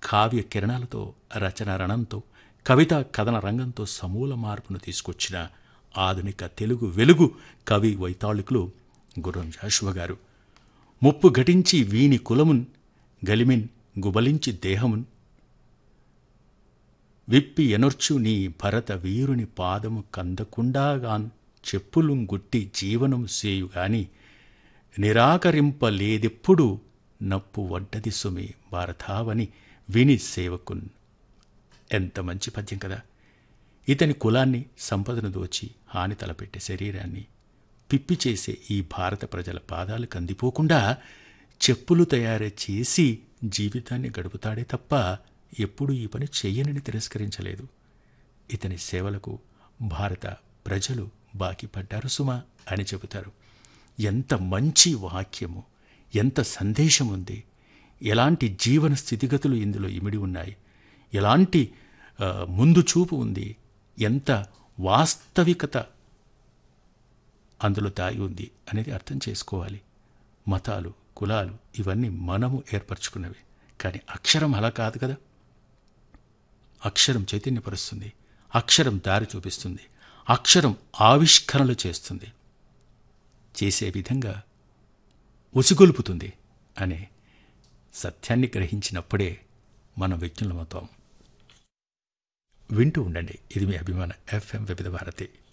కావ్య కిరణాలతో రచన రణంతో కవితా కథన రంగంతో సమూల మార్పును తీసుకొచ్చిన ఆధునిక తెలుగు వెలుగు కవి వైతాళికులు గుర్రం జాషువ గారు ముప్పు ఘటించి వీని కులమున్ గలిమిన్ గుబలించి దేహమున్ విప్పి ఎనొర్చు నీ భరత వీరుని పాదము కందకుండాగాన్ చెప్పులుం గుట్టి జీవనం సేయుగాని నిరాకరింపలేదెప్పుడు నప్పు వడ్డది సుమి భారతావని విని సేవకున్ ఎంత మంచి పద్యం కదా ఇతని కులాన్ని సంపదను దోచి హాని తలపెట్టే శరీరాన్ని పిప్పి చేసే ఈ భారత ప్రజల పాదాలు కందిపోకుండా చెప్పులు తయారు చేసి జీవితాన్ని గడుపుతాడే తప్ప ఎప్పుడూ ఈ పని చెయ్యనని తిరస్కరించలేదు ఇతని సేవలకు భారత ప్రజలు బాకీ పడ్డారు సుమా అని చెబుతారు ఎంత మంచి వాక్యము ఎంత సందేశం ఉంది ఎలాంటి జీవన స్థితిగతులు ఇందులో ఇమిడి ఉన్నాయి ఎలాంటి ఆ, ముందు చూపు ఉంది ఎంత వాస్తవికత అందులో దాగి ఉంది అనేది అర్థం చేసుకోవాలి మతాలు కులాలు ఇవన్నీ మనము ఏర్పరచుకున్నవి కానీ అక్షరం అలా కాదు కదా అక్షరం చైతన్యపరుస్తుంది అక్షరం దారి చూపిస్తుంది అక్షరం ఆవిష్కరణలు చేస్తుంది చేసే విధంగా ఉసిగొల్పుతుంది అనే సత్యాన్ని గ్రహించినప్పుడే మనం విజ్ఞులమవుతాం వింటూ ఉండండి ఇది మీ అభిమాన ఎఫ్ఎం వివిధ భారతి